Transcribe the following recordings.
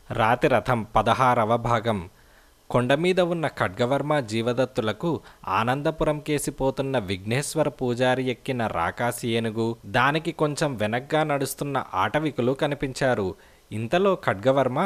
రాతి రథం పదహారవ భాగం కొండమీద ఉన్న ఖడ్గవర్మ జీవదత్తులకు ఆనందపురం కేసిపోతున్న విఘ్నేశ్వర పూజారి ఎక్కిన రాకాసి ఏనుగు దానికి కొంచెం వెనగ్గా నడుస్తున్న ఆటవికులు కనిపించారు ఇంతలో ఖడ్గవర్మ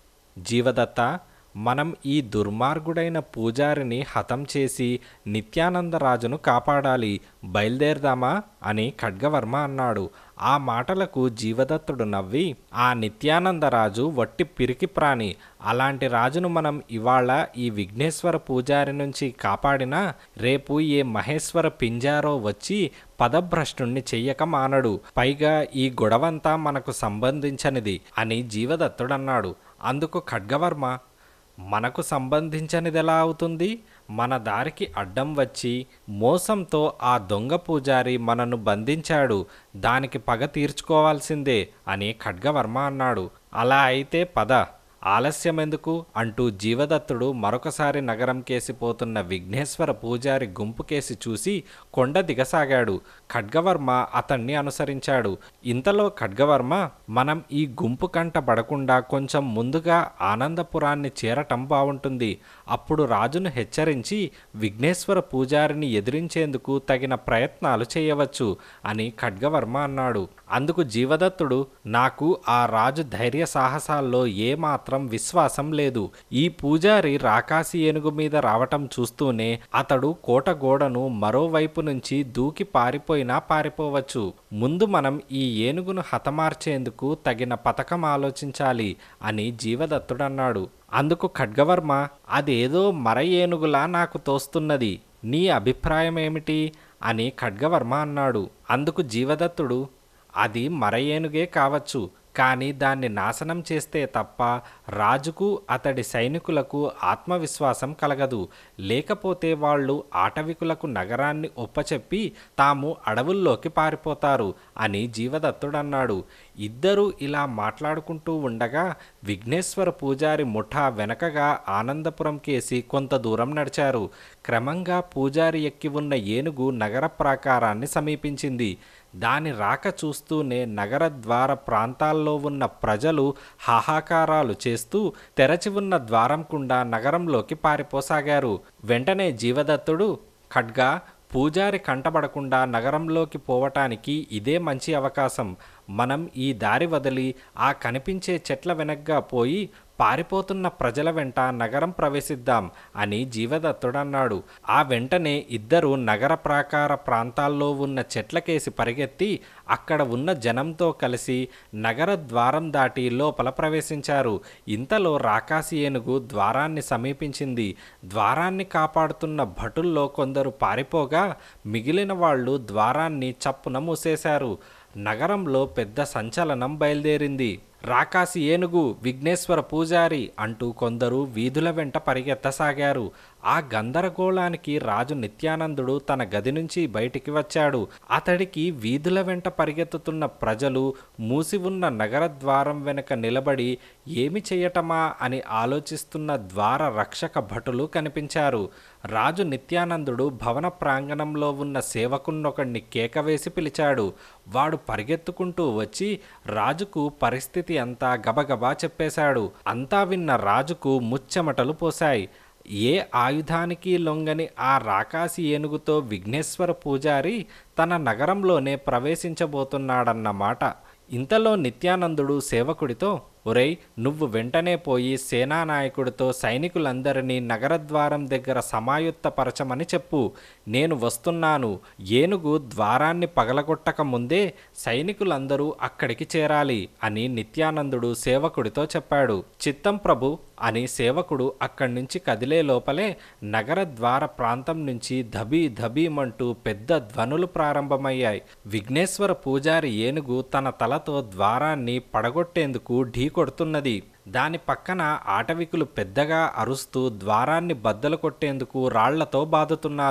జీవదత్త మనం ఈ దుర్మార్గుడైన పూజారిని హతం చేసి నిత్యానందరాజును కాపాడాలి బయలుదేరదామా అని ఖడ్గవర్మ అన్నాడు ఆ మాటలకు జీవదత్తుడు నవ్వి ఆ నిత్యానందరాజు వట్టి పిరికి ప్రాణి అలాంటి రాజును మనం ఇవాళ ఈ విఘ్నేశ్వర పూజారి నుంచి కాపాడినా రేపు ఏ మహేశ్వర పింజారో వచ్చి పదభ్రష్టుణ్ణి చెయ్యక మానడు పైగా ఈ గొడవంతా మనకు సంబంధించనిది అని జీవదత్తుడన్నాడు అందుకు ఖడ్గవర్మ మనకు సంబంధించనిది ఎలా అవుతుంది మన దారికి అడ్డం వచ్చి మోసంతో ఆ దొంగ పూజారి మనను బంధించాడు దానికి పగ తీర్చుకోవాల్సిందే అని ఖడ్గవర్మ అన్నాడు అలా అయితే పద ఆలస్యం ఎందుకు అంటూ జీవదత్తుడు మరొకసారి నగరం కేసిపోతున్న విఘ్నేశ్వర పూజారి గుంపు కేసి చూసి కొండ దిగసాగాడు ఖడ్గవర్మ అతన్ని అనుసరించాడు ఇంతలో ఖడ్గవర్మ మనం ఈ గుంపు కంట పడకుండా కొంచెం ముందుగా ఆనందపురాన్ని చేరటం బావుంటుంది అప్పుడు రాజును హెచ్చరించి విఘ్నేశ్వర పూజారిని ఎదిరించేందుకు తగిన ప్రయత్నాలు చేయవచ్చు అని ఖడ్గవర్మ అన్నాడు అందుకు జీవదత్తుడు నాకు ఆ రాజు ధైర్య సాహసాల్లో ఏమాత్రం విశ్వాసం లేదు ఈ పూజారి రాకాసి ఏనుగు మీద రావటం చూస్తూనే అతడు కోట గోడను మరోవైపు నుంచి దూకి పారిపోయినా పారిపోవచ్చు ముందు మనం ఈ ఏనుగును హతమార్చేందుకు తగిన పథకం ఆలోచించాలి అని జీవదత్తుడన్నాడు అందుకు ఖడ్గవర్మ అదేదో మర ఏనుగులా నాకు తోస్తున్నది నీ అభిప్రాయం ఏమిటి అని ఖడ్గవర్మ అన్నాడు అందుకు జీవదత్తుడు అది మర ఏనుగే కావచ్చు కానీ దాన్ని నాశనం చేస్తే తప్ప రాజుకు అతడి సైనికులకు ఆత్మవిశ్వాసం కలగదు లేకపోతే వాళ్ళు ఆటవికులకు నగరాన్ని ఒప్పచెప్పి తాము అడవుల్లోకి పారిపోతారు అని జీవదత్తుడన్నాడు ఇద్దరూ ఇలా మాట్లాడుకుంటూ ఉండగా విఘ్నేశ్వర పూజారి ముఠా వెనకగా ఆనందపురం కేసి కొంత దూరం నడిచారు క్రమంగా పూజారి ఎక్కి ఉన్న ఏనుగు నగర ప్రాకారాన్ని సమీపించింది దాని రాక చూస్తూనే నగర ద్వార ప్రాంతాల్లో ఉన్న ప్రజలు హాహాకారాలు చేస్తూ తెరచి ఉన్న ద్వారం కుండా నగరంలోకి పారిపోసాగారు వెంటనే జీవదత్తుడు ఖడ్గా పూజారి కంటబడకుండా నగరంలోకి పోవటానికి ఇదే మంచి అవకాశం మనం ఈ దారి వదిలి ఆ కనిపించే చెట్ల వెనగ్గా పోయి పారిపోతున్న ప్రజల వెంట నగరం ప్రవేశిద్దాం అని జీవదత్తుడన్నాడు ఆ వెంటనే ఇద్దరు నగర ప్రాకార ప్రాంతాల్లో ఉన్న చెట్లకేసి పరిగెత్తి అక్కడ ఉన్న జనంతో కలిసి నగర ద్వారం దాటి లోపల ప్రవేశించారు ఇంతలో రాకాసి ఏనుగు ద్వారాన్ని సమీపించింది ద్వారాన్ని కాపాడుతున్న భటుల్లో కొందరు పారిపోగా మిగిలిన వాళ్ళు ద్వారాన్ని చప్పున మూసేశారు నగరంలో పెద్ద సంచలనం బయలుదేరింది రాకాసి ఏనుగు విఘ్నేశ్వర పూజారి అంటూ కొందరు వీధుల వెంట పరిగెత్తసాగారు ఆ గందరగోళానికి రాజు నిత్యానందుడు తన గది నుంచి బయటికి వచ్చాడు అతడికి వీధుల వెంట పరిగెత్తుతున్న ప్రజలు మూసి ఉన్న నగర ద్వారం వెనుక నిలబడి ఏమి చేయటమా అని ఆలోచిస్తున్న ద్వార రక్షక భటులు కనిపించారు రాజు నిత్యానందుడు భవన ప్రాంగణంలో ఉన్న సేవకున్నొకడిని కేకవేసి పిలిచాడు వాడు పరిగెత్తుకుంటూ వచ్చి రాజుకు పరిస్థితి అంతా గబగబా చెప్పేశాడు అంతా విన్న రాజుకు ముచ్చెమటలు పోశాయి ఏ ఆయుధానికి లొంగని ఆ రాకాసి ఏనుగుతో విఘ్నేశ్వర పూజారి తన నగరంలోనే ప్రవేశించబోతున్నాడన్నమాట ఇంతలో నిత్యానందుడు సేవకుడితో ఒరేయ్ నువ్వు వెంటనే పోయి సేనానాయకుడితో సైనికులందరినీ నగరద్వారం దగ్గర సమాయుత్తపరచమని చెప్పు నేను వస్తున్నాను ఏనుగు ద్వారాన్ని పగలగొట్టక ముందే సైనికులందరూ అక్కడికి చేరాలి అని నిత్యానందుడు సేవకుడితో చెప్పాడు చిత్తం ప్రభు అని సేవకుడు అక్కడి నుంచి కదిలే లోపలే నగర ద్వార ప్రాంతం నుంచి ధబీ ధబీమంటూ పెద్ద ధ్వనులు ప్రారంభమయ్యాయి విఘ్నేశ్వర పూజారి ఏనుగు తన తలతో ద్వారాన్ని పడగొట్టేందుకు ఢీ కొడుతున్నది దాని పక్కన ఆటవికులు పెద్దగా అరుస్తూ ద్వారాన్ని బద్దలు కొట్టేందుకు రాళ్లతో బాదుతున్నారు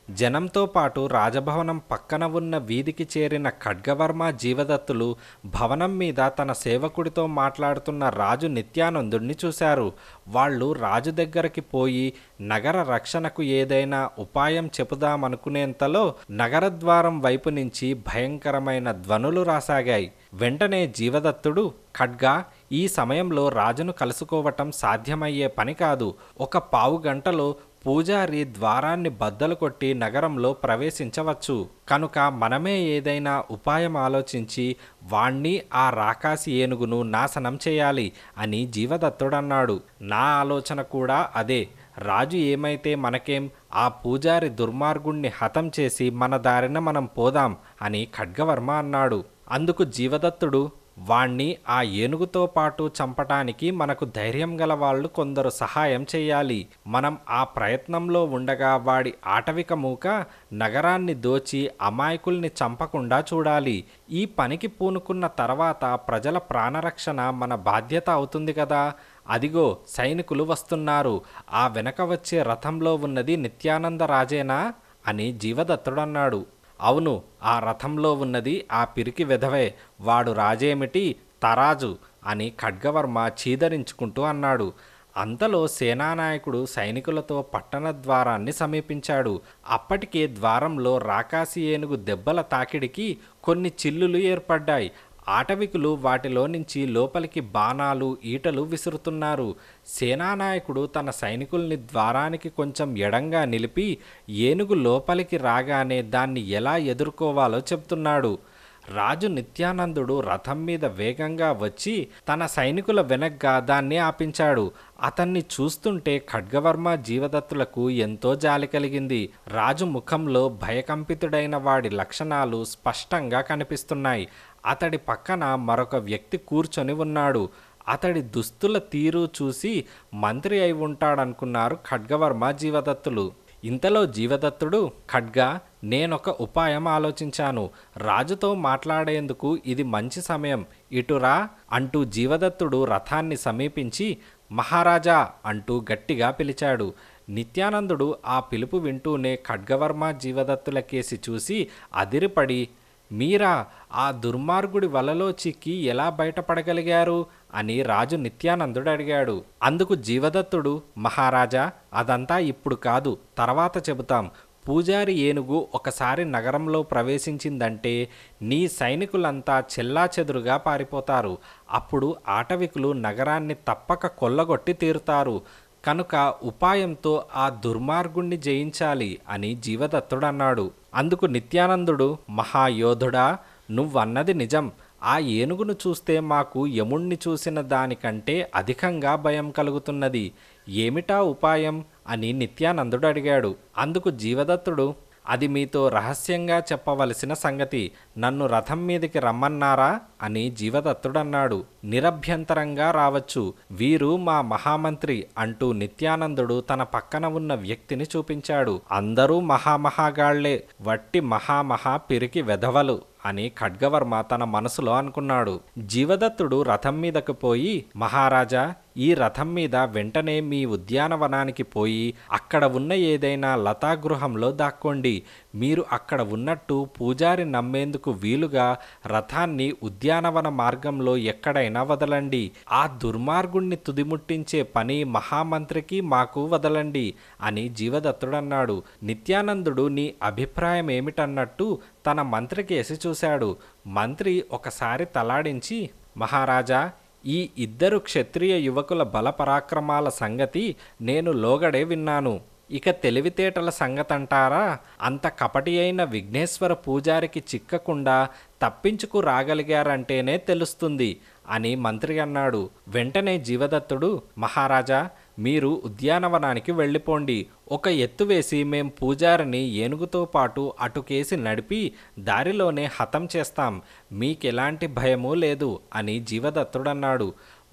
జనంతో పాటు రాజభవనం పక్కన ఉన్న వీధికి చేరిన ఖడ్గవర్మ జీవదత్తులు భవనం మీద తన సేవకుడితో మాట్లాడుతున్న రాజు నిత్యానందుడిని చూశారు వాళ్ళు రాజు దగ్గరికి పోయి నగర రక్షణకు ఏదైనా ఉపాయం చెబుదామనుకునేంతలో నగరద్వారం వైపు నుంచి భయంకరమైన ధ్వనులు రాసాగాయి వెంటనే జీవదత్తుడు ఖడ్గా ఈ సమయంలో రాజును కలుసుకోవటం సాధ్యమయ్యే పని కాదు ఒక పావు గంటలో పూజారి ద్వారాన్ని బద్దలు కొట్టి నగరంలో ప్రవేశించవచ్చు కనుక మనమే ఏదైనా ఉపాయం ఆలోచించి వాణ్ణి ఆ రాకాసి ఏనుగును నాశనం చేయాలి అని జీవదత్తుడన్నాడు నా ఆలోచన కూడా అదే రాజు ఏమైతే మనకేం ఆ పూజారి దుర్మార్గుణ్ణి హతం చేసి మన దారిన మనం పోదాం అని ఖడ్గవర్మ అన్నాడు అందుకు జీవదత్తుడు వాణ్ణి ఆ ఏనుగుతో పాటు చంపటానికి మనకు ధైర్యం గల వాళ్ళు కొందరు సహాయం చేయాలి మనం ఆ ప్రయత్నంలో ఉండగా వాడి ఆటవిక మూక నగరాన్ని దోచి అమాయకుల్ని చంపకుండా చూడాలి ఈ పనికి పూనుకున్న తర్వాత ప్రజల ప్రాణరక్షణ మన బాధ్యత అవుతుంది కదా అదిగో సైనికులు వస్తున్నారు ఆ వెనక వచ్చే రథంలో ఉన్నది నిత్యానంద రాజేనా అని జీవదత్తుడన్నాడు అవును ఆ రథంలో ఉన్నది ఆ పిరికి వెధవే వాడు రాజేమిటి తరాజు అని ఖడ్గవర్మ చీదరించుకుంటూ అన్నాడు అంతలో సేనానాయకుడు సైనికులతో పట్టణ ద్వారాన్ని సమీపించాడు అప్పటికే ద్వారంలో రాకాసి ఏనుగు దెబ్బల తాకిడికి కొన్ని చిల్లులు ఏర్పడ్డాయి ఆటవికులు వాటిలో నుంచి లోపలికి బాణాలు ఈటలు విసురుతున్నారు సేనానాయకుడు తన సైనికుల్ని ద్వారానికి కొంచెం ఎడంగా నిలిపి ఏనుగు లోపలికి రాగానే దాన్ని ఎలా ఎదుర్కోవాలో చెప్తున్నాడు రాజు నిత్యానందుడు రథం మీద వేగంగా వచ్చి తన సైనికుల వెనగ్గా దాన్ని ఆపించాడు అతన్ని చూస్తుంటే ఖడ్గవర్మ జీవదత్తులకు ఎంతో జాలి కలిగింది రాజు ముఖంలో భయకంపితుడైన వాడి లక్షణాలు స్పష్టంగా కనిపిస్తున్నాయి అతడి పక్కన మరొక వ్యక్తి కూర్చొని ఉన్నాడు అతడి దుస్తుల తీరు చూసి మంత్రి అయి ఉంటాడనుకున్నారు ఖడ్గవర్మ జీవదత్తులు ఇంతలో జీవదత్తుడు ఖడ్గా నేనొక ఉపాయం ఆలోచించాను రాజుతో మాట్లాడేందుకు ఇది మంచి సమయం ఇటురా అంటూ జీవదత్తుడు రథాన్ని సమీపించి మహారాజా అంటూ గట్టిగా పిలిచాడు నిత్యానందుడు ఆ పిలుపు వింటూనే ఖడ్గవర్మ జీవదత్తుల కేసి చూసి అదిరిపడి మీరా ఆ దుర్మార్గుడి వలలో చిక్కి ఎలా బయటపడగలిగారు అని రాజు నిత్యానందుడు అడిగాడు అందుకు జీవదత్తుడు మహారాజా అదంతా ఇప్పుడు కాదు తర్వాత చెబుతాం పూజారి ఏనుగు ఒకసారి నగరంలో ప్రవేశించిందంటే నీ సైనికులంతా చెల్లాచెదురుగా పారిపోతారు అప్పుడు ఆటవికులు నగరాన్ని తప్పక కొల్లగొట్టి తీరుతారు కనుక ఉపాయంతో ఆ దుర్మార్గుణ్ణి జయించాలి అని జీవదత్తుడన్నాడు అందుకు నిత్యానందుడు మహాయోధుడా నువ్వన్నది నిజం ఆ ఏనుగును చూస్తే మాకు యముణ్ణి చూసిన దానికంటే అధికంగా భయం కలుగుతున్నది ఏమిటా ఉపాయం అని నిత్యానందుడు అడిగాడు అందుకు జీవదత్తుడు అది మీతో రహస్యంగా చెప్పవలసిన సంగతి నన్ను రథం మీదకి రమ్మన్నారా అని జీవదత్తుడన్నాడు నిరభ్యంతరంగా రావచ్చు వీరు మా మహామంత్రి అంటూ నిత్యానందుడు తన పక్కన ఉన్న వ్యక్తిని చూపించాడు అందరూ మహామహాగాళ్లే వట్టి మహామహా పిరికి వెధవలు అని ఖడ్గవర్మ తన మనసులో అనుకున్నాడు జీవదత్తుడు రథం మీదకు పోయి మహారాజా ఈ రథం మీద వెంటనే మీ ఉద్యానవనానికి పోయి అక్కడ ఉన్న ఏదైనా లతాగృహంలో దాక్కోండి మీరు అక్కడ ఉన్నట్టు పూజారి నమ్మేందుకు వీలుగా రథాన్ని ఉద్యానవన మార్గంలో ఎక్కడైనా వదలండి ఆ దుర్మార్గుణ్ణి తుదిముట్టించే పని మహామంత్రికి మాకు వదలండి అని జీవదత్తుడన్నాడు నిత్యానందుడు నీ అభిప్రాయం ఏమిటన్నట్టు తన మంత్రికేసి చూశాడు మంత్రి ఒకసారి తలాడించి మహారాజా ఈ ఇద్దరు క్షత్రియ యువకుల బలపరాక్రమాల సంగతి నేను లోగడే విన్నాను ఇక తెలివితేటల సంగతంటారా అంత కపటి అయిన విఘ్నేశ్వర పూజారికి చిక్కకుండా తప్పించుకు రాగలిగారంటేనే తెలుస్తుంది అని మంత్రి అన్నాడు వెంటనే జీవదత్తుడు మహారాజా మీరు ఉద్యానవనానికి వెళ్ళిపోండి ఒక ఎత్తు వేసి మేం పూజారిని ఏనుగుతో పాటు అటుకేసి నడిపి దారిలోనే హతం చేస్తాం మీకెలాంటి భయమూ లేదు అని జీవదత్తుడన్నాడు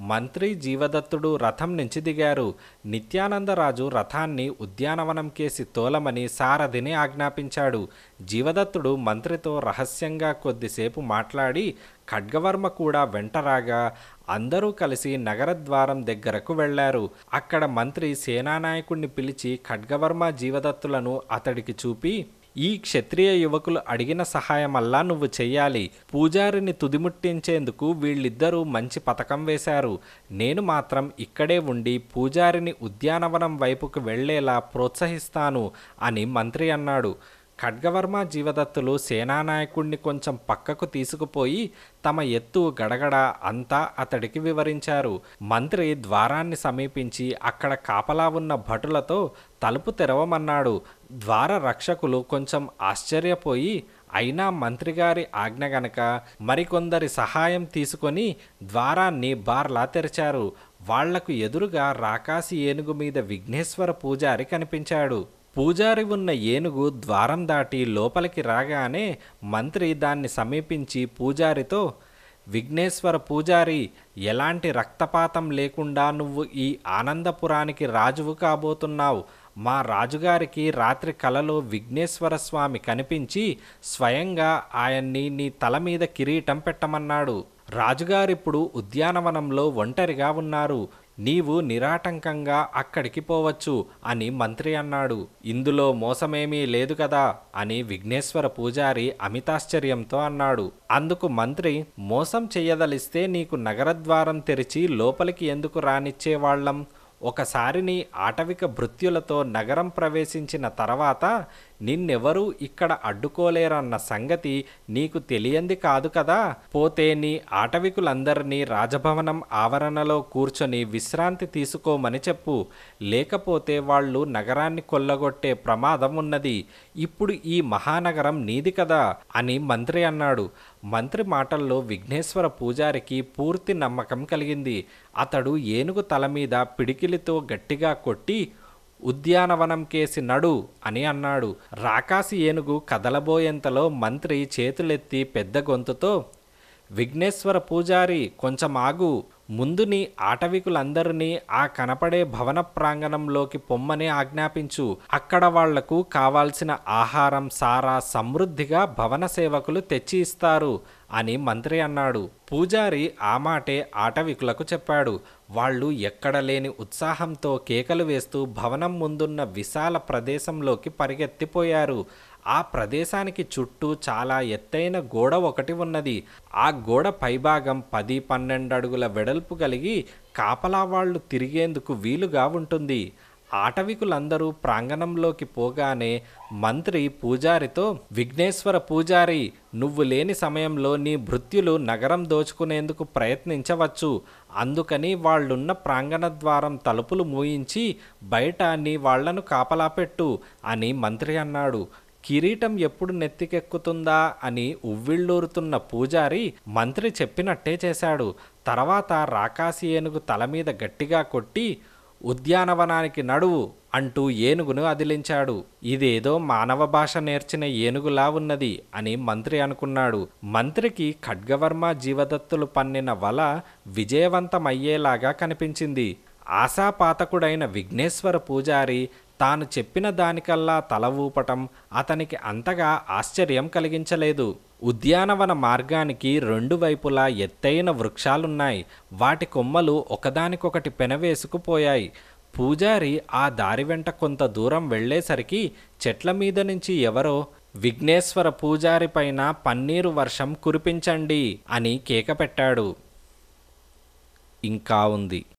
మంత్రి జీవదత్తుడు రథం నుంచి దిగారు నిత్యానందరాజు రథాన్ని ఉద్యానవనం కేసి తోలమని సారథిని ఆజ్ఞాపించాడు జీవదత్తుడు మంత్రితో రహస్యంగా కొద్దిసేపు మాట్లాడి ఖడ్గవర్మ కూడా వెంటరాగా అందరూ కలిసి నగరద్వారం దగ్గరకు వెళ్లారు అక్కడ మంత్రి సేనానాయకుణ్ణి పిలిచి ఖడ్గవర్మ జీవదత్తులను అతడికి చూపి ఈ క్షత్రియ యువకులు అడిగిన సహాయమల్లా నువ్వు చెయ్యాలి పూజారిని తుదిముట్టించేందుకు వీళ్ళిద్దరూ మంచి పథకం వేశారు నేను మాత్రం ఇక్కడే ఉండి పూజారిని ఉద్యానవనం వైపుకు వెళ్లేలా ప్రోత్సహిస్తాను అని మంత్రి అన్నాడు ఖడ్గవర్మ జీవదత్తులు సేనానాయకుణ్ణి కొంచెం పక్కకు తీసుకుపోయి తమ ఎత్తు గడగడ అంతా అతడికి వివరించారు మంత్రి ద్వారాన్ని సమీపించి అక్కడ కాపలా ఉన్న భటులతో తలుపు తెరవమన్నాడు ద్వార రక్షకులు కొంచెం ఆశ్చర్యపోయి అయినా మంత్రిగారి ఆజ్ఞ గనక మరికొందరి సహాయం తీసుకొని ద్వారాన్ని బార్లా తెరిచారు వాళ్లకు ఎదురుగా రాకాసి ఏనుగు మీద విఘ్నేశ్వర పూజారి కనిపించాడు పూజారి ఉన్న ఏనుగు ద్వారం దాటి లోపలికి రాగానే మంత్రి దాన్ని సమీపించి పూజారితో విఘ్నేశ్వర పూజారి ఎలాంటి రక్తపాతం లేకుండా నువ్వు ఈ ఆనందపురానికి రాజువు కాబోతున్నావు మా రాజుగారికి రాత్రి కలలో విఘ్నేశ్వర స్వామి కనిపించి స్వయంగా ఆయన్ని నీ తల మీద కిరీటం పెట్టమన్నాడు రాజుగారిప్పుడు ఉద్యానవనంలో ఒంటరిగా ఉన్నారు నీవు నిరాటంకంగా అక్కడికి పోవచ్చు అని మంత్రి అన్నాడు ఇందులో మోసమేమీ లేదు కదా అని విఘ్నేశ్వర పూజారి అమితాశ్చర్యంతో అన్నాడు అందుకు మంత్రి మోసం చెయ్యదలిస్తే నీకు నగరద్వారం తెరిచి లోపలికి ఎందుకు రానిచ్చేవాళ్లం ఒకసారి నీ ఆటవిక భృత్యులతో నగరం ప్రవేశించిన తర్వాత నిన్నెవరూ ఇక్కడ అడ్డుకోలేరన్న సంగతి నీకు తెలియంది కాదు కదా పోతే నీ ఆటవికులందరినీ రాజభవనం ఆవరణలో కూర్చొని విశ్రాంతి తీసుకోమని చెప్పు లేకపోతే వాళ్ళు నగరాన్ని కొల్లగొట్టే ప్రమాదం ఉన్నది ఇప్పుడు ఈ మహానగరం నీది కదా అని మంత్రి అన్నాడు మంత్రి మాటల్లో విఘ్నేశ్వర పూజారికి పూర్తి నమ్మకం కలిగింది అతడు ఏనుగు తల మీద పిడికిలితో గట్టిగా కొట్టి ఉద్యానవనం కేసి నడు అని అన్నాడు రాకాసి ఏనుగు కదలబోయేంతలో మంత్రి చేతులెత్తి పెద్ద గొంతుతో విఘ్నేశ్వర పూజారి కొంచెం ఆగు ముందు నీ ఆటవికులందరినీ ఆ కనపడే భవన ప్రాంగణంలోకి పొమ్మని ఆజ్ఞాపించు అక్కడ వాళ్లకు కావాల్సిన ఆహారం సారా సమృద్ధిగా భవన సేవకులు తెచ్చి ఇస్తారు అని మంత్రి అన్నాడు పూజారి ఆ మాటే ఆటవికులకు చెప్పాడు వాళ్ళు ఎక్కడ లేని ఉత్సాహంతో కేకలు వేస్తూ భవనం ముందున్న విశాల ప్రదేశంలోకి పరిగెత్తిపోయారు ఆ ప్రదేశానికి చుట్టూ చాలా ఎత్తైన గోడ ఒకటి ఉన్నది ఆ గోడ పైభాగం పది పన్నెండు అడుగుల వెడల్పు కలిగి కాపలా వాళ్ళు తిరిగేందుకు వీలుగా ఉంటుంది ఆటవికులందరూ ప్రాంగణంలోకి పోగానే మంత్రి పూజారితో విఘ్నేశ్వర పూజారి నువ్వు లేని సమయంలో నీ భృత్యులు నగరం దోచుకునేందుకు ప్రయత్నించవచ్చు అందుకని వాళ్ళున్న ప్రాంగణ ద్వారం తలుపులు మూయించి బయట నీ వాళ్లను కాపలా పెట్టు అని మంత్రి అన్నాడు కిరీటం ఎప్పుడు నెత్తికెక్కుతుందా అని ఉవ్విళ్ళూరుతున్న పూజారి మంత్రి చెప్పినట్టే చేశాడు తర్వాత రాకాసి ఏనుగు తల మీద గట్టిగా కొట్టి ఉద్యానవనానికి నడువు అంటూ ఏనుగును అదిలించాడు ఇదేదో మానవ భాష నేర్చిన ఏనుగులా ఉన్నది అని మంత్రి అనుకున్నాడు మంత్రికి ఖడ్గవర్మ జీవదత్తులు పన్నిన వల విజయవంతమయ్యేలాగా కనిపించింది ఆశాపాతకుడైన విఘ్నేశ్వర పూజారి తాను చెప్పిన దానికల్లా తల ఊపటం అతనికి అంతగా ఆశ్చర్యం కలిగించలేదు ఉద్యానవన మార్గానికి రెండు వైపులా ఎత్తైన వృక్షాలున్నాయి వాటి కొమ్మలు ఒకదానికొకటి పెనవేసుకుపోయాయి పూజారి ఆ దారి వెంట కొంత దూరం వెళ్ళేసరికి చెట్ల మీద నుంచి ఎవరో విఘ్నేశ్వర పూజారి పైన పన్నీరు వర్షం కురిపించండి అని కేక పెట్టాడు ఇంకా ఉంది